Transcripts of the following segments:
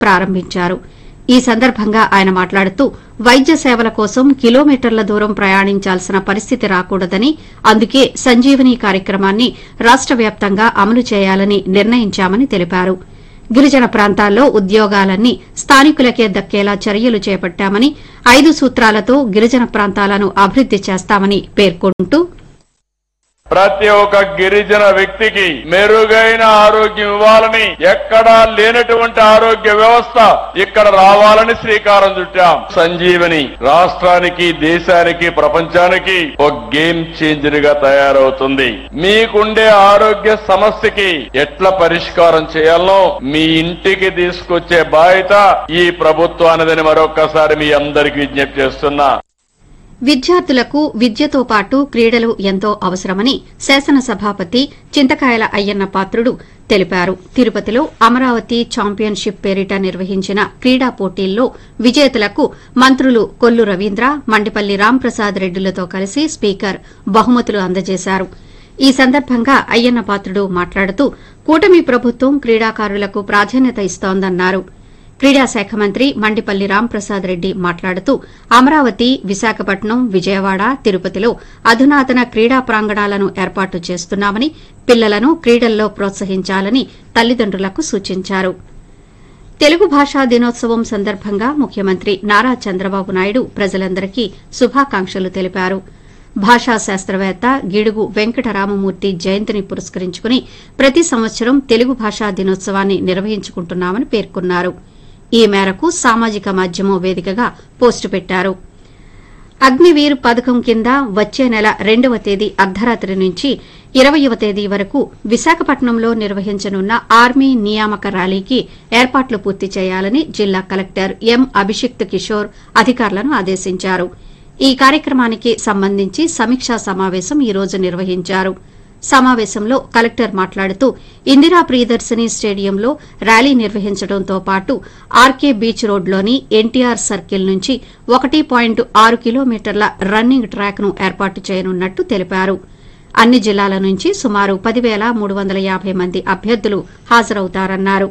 ప్రారంభించారు ఈ సందర్భంగా ఆయన మాట్లాడుతూ వైద్య సేవల కోసం కిలోమీటర్ల దూరం ప్రయాణించాల్సిన పరిస్థితి రాకూడదని అందుకే సంజీవని కార్యక్రమాన్ని రాష్ట వ్యాప్తంగా అమలు చేయాలని నిర్ణయించామని తెలిపారు గిరిజన ప్రాంతాల్లో ఉద్యోగాలన్నీ స్థానికులకే దక్కేలా చర్యలు చేపట్టామని ఐదు సూత్రాలతో గిరిజన ప్రాంతాలను అభివృద్ది చేస్తామని పేర్కొంటూ ప్రతి ఒక్క గిరిజన వ్యక్తికి మెరుగైన ఆరోగ్యం ఇవ్వాలని ఎక్కడా లేనటువంటి ఆరోగ్య వ్యవస్థ ఇక్కడ రావాలని శ్రీకారం చుట్టాం సంజీవని రాష్ట్రానికి దేశానికి ప్రపంచానికి ఒక గేమ్ చేంజర్ గా తయారవుతుంది మీకుండే ఆరోగ్య సమస్యకి ఎట్లా పరిష్కారం చేయాలనో మీ ఇంటికి తీసుకొచ్చే బాధ్యత ఈ ప్రభుత్వానిదని మరొక్కసారి మీ అందరికీ విజ్ఞప్తి చేస్తున్నా విద్యార్థులకు విద్యతో పాటు క్రీడలు ఎంతో అవసరమని శాసనసభాపతి చింతకాయల అయ్యన్న పాత్రుడు తెలిపారు తిరుపతిలో అమరావతి ఛాంపియన్షిప్ పేరిట నిర్వహించిన క్రీడా పోటీల్లో విజేతలకు మంత్రులు కొల్లు రవీంద్ర మండిపల్లి రాంప్రసాద్ రెడ్డిలతో కలిసి స్పీకర్ బహుమతులు అందజేశారు ఈ సందర్భంగా అయ్యన్న పాత్రుడు మాట్లాడుతూ కూటమి ప్రభుత్వం క్రీడాకారులకు ప్రాధాన్యత ఇస్తోందన్నారు క్రీడా శాఖ మంత్రి మండిపల్లి రాంప్రసాద్ రెడ్డి మాట్లాడుతూ అమరావతి విశాఖపట్నం విజయవాడ తిరుపతిలో అధునాతన క్రీడా ప్రాంగణాలను ఏర్పాటు చేస్తున్నామని పిల్లలను క్రీడల్లో ప్రోత్సహించాలని తల్లిదండ్రులకు సూచించారు తెలుగు భాషా దినోత్సవం సందర్భంగా ముఖ్యమంత్రి నారా చంద్రబాబు నాయుడు ప్రజలందరికీ శుభాకాంక్షలు తెలిపారు భాషా శాస్త్రవేత్త గిడుగు వెంకటరామమూర్తి జయంతిని పురస్కరించుకుని ప్రతి సంవత్సరం తెలుగు భాషా దినోత్సవాన్ని నిర్వహించుకుంటున్నామని పేర్కొన్నారు ఈ మేరకు సామాజిక మాధ్యమం వేదికగా పోస్టు పెట్టారు అగ్నివీర్ పథకం కింద వచ్చే నెల రెండవ తేదీ అర్ధరాత్రి నుంచి ఇరవయవ తేదీ వరకు విశాఖపట్నంలో నిర్వహించనున్న ఆర్మీ నియామక ర్యాలీకి ఏర్పాట్లు పూర్తి చేయాలని జిల్లా కలెక్టర్ ఎం అభిషిక్త్ కిషోర్ అధికారులను ఆదేశించారు ఈ కార్యక్రమానికి సంబంధించి సమీక్షా సమావేశం ఈ రోజు నిర్వహించారు సమావేశంలో కలెక్టర్ మాట్లాడుతూ ఇందిరా ప్రియదర్శిని స్టేడియంలో ర్యాలీ నిర్వహించడంతో పాటు ఆర్కే బీచ్ రోడ్లోని ఎన్టీఆర్ సర్కిల్ నుంచి ఒకటి పాయింట్ ఆరు కిలోమీటర్ల రన్నింగ్ ట్రాక్ను ఏర్పాటు చేయనున్నట్టు తెలిపారు అన్ని జిల్లాల నుంచి సుమారు పదివేల మూడు వందల యాభై మంది అభ్యర్థులు హాజరవుతారన్నారు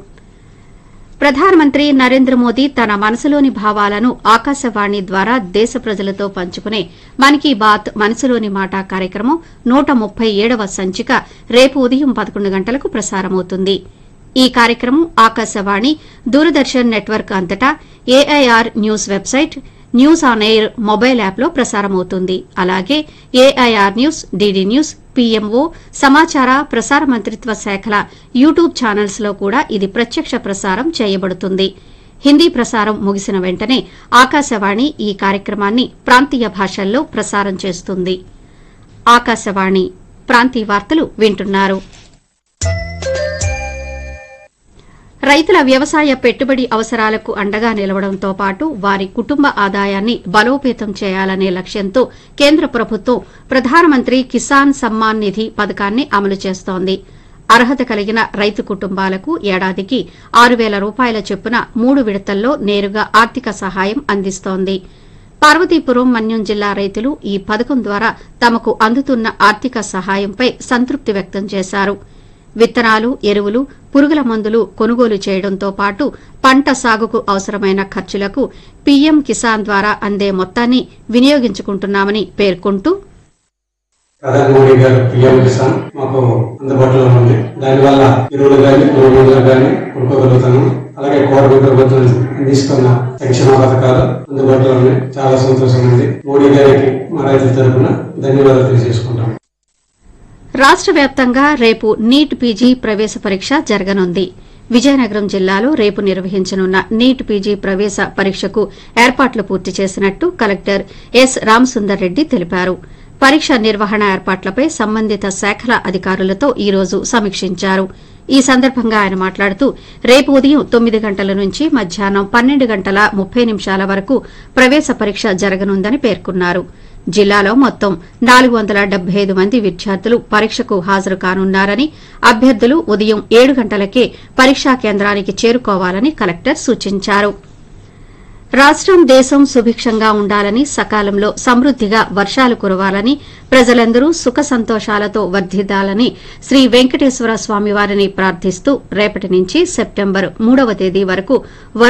ప్రధానమంత్రి నరేంద్ర మోదీ తన మనసులోని భావాలను ఆకాశవాణి ద్వారా దేశ ప్రజలతో పంచుకునే మన్ కీ బాత్ మనసులోని మాట కార్యక్రమం నూట ముప్పై ఏడవ సంచిక రేపు ఉదయం పదకొండు గంటలకు ప్రసారమవుతుంది ఈ కార్యక్రమం ఆకాశవాణి దూరదర్శన్ నెట్వర్క్ అంతటా AIR news website news on air mobile యాప్లో ప్రసారమవుతుంది అలాగే AIR news DD news PMO సమాచార ప్రసార మంత్రిత్వ శాఖల యూట్యూబ్ ఛానల్స్ లో కూడా ఇది ప్రత్యక్ష ప్రసారం చేయబడుతుంది హిందీ ప్రసారం ముగిసిన వెంటనే ఆకాశవాణి ఈ కార్యక్రమాన్ని ప్రాంతీయ భాషల్లో ప్రసారం చేస్తుంది ఆకాశవాణి ప్రాంతీయ వార్తలు వింటున్నారు రైతుల వ్యవసాయ పెట్టుబడి అవసరాలకు అండగా నిలవడంతో పాటు వారి కుటుంబ ఆదాయాన్ని బలోపేతం చేయాలనే లక్ష్యంతో కేంద్ర ప్రభుత్వం ప్రధానమంత్రి కిసాన్ సమ్మాన్ నిధి పథకాన్ని అమలు చేస్తోంది అర్హత కలిగిన రైతు కుటుంబాలకు ఏడాదికి ఆరు వేల రూపాయల చొప్పున మూడు విడతల్లో నేరుగా ఆర్థిక సహాయం అందిస్తోంది పార్వతీపురం మన్యం జిల్లా రైతులు ఈ పథకం ద్వారా తమకు అందుతున్న ఆర్థిక సహాయంపై సంతృప్తి వ్యక్తం చేశారు విత్తనాలు ఎరువులు పురుగుల మందులు కొనుగోలు చేయడంతో పాటు పంట సాగుకు అవసరమైన ఖర్చులకు పీఎం కిసాన్ ద్వారా అందే మొత్తాన్ని వినియోగించుకుంటున్నామని పేర్కొంటూ ప్రధాని మోడీ గారు పిఎం కిసాన్ మాకు అందుబాటులో ఉంది దానివల్ల ఎరువులు కానీ పురుగు మందులు కానీ కొనుక్కోగలుగుతాము అలాగే కోరటి ప్రభుత్వం అందిస్తున్న సంక్షేమ పథకాలు అందుబాటులో ఉన్నాయి చాలా సంతోషం ఉంది మోడీ గారికి మా రైతుల తరఫున ధన్యవాదాలు తెలియజేసుకుంటాం రాష్ట వ్యాప్తంగా రేపు నీట్ పీజీ ప్రవేశ పరీక్ష జరగనుంది విజయనగరం జిల్లాలో రేపు నిర్వహించనున్న నీట్ పీజీ ప్రవేశ పరీక్షకు ఏర్పాట్లు పూర్తి చేసినట్టు కలెక్టర్ ఎస్ రామసుందర్ రెడ్డి తెలిపారు పరీక్ష నిర్వహణ ఏర్పాట్లపై సంబంధిత శాఖల అధికారులతో ఈ రోజు సమీక్షించారు ఈ సందర్భంగా ఆయన మాట్లాడుతూ రేపు ఉదయం తొమ్మిది గంటల నుంచి మధ్యాహ్నం పన్నెండు గంటల ముప్పై నిమిషాల వరకు ప్రవేశ పరీక్ష జరగనుందని పేర్కొన్నారు జిల్లాలో మొత్తం నాలుగు వందల డెబ్బై ఐదు మంది విద్యార్థులు పరీక్షకు హాజరు కానున్నారని అభ్యర్థులు ఉదయం ఏడు గంటలకే పరీక్షా కేంద్రానికి చేరుకోవాలని కలెక్టర్ సూచించారు రాష్టం దేశం సుభిక్షంగా ఉండాలని సకాలంలో సమృద్దిగా వర్షాలు కురవాలని ప్రజలందరూ సుఖ సంతోషాలతో వర్ధిల్లాలని శ్రీ వెంకటేశ్వర స్వామివారిని ప్రార్థిస్తూ రేపటి నుంచి సెప్టెంబర్ మూడవ తేదీ వరకు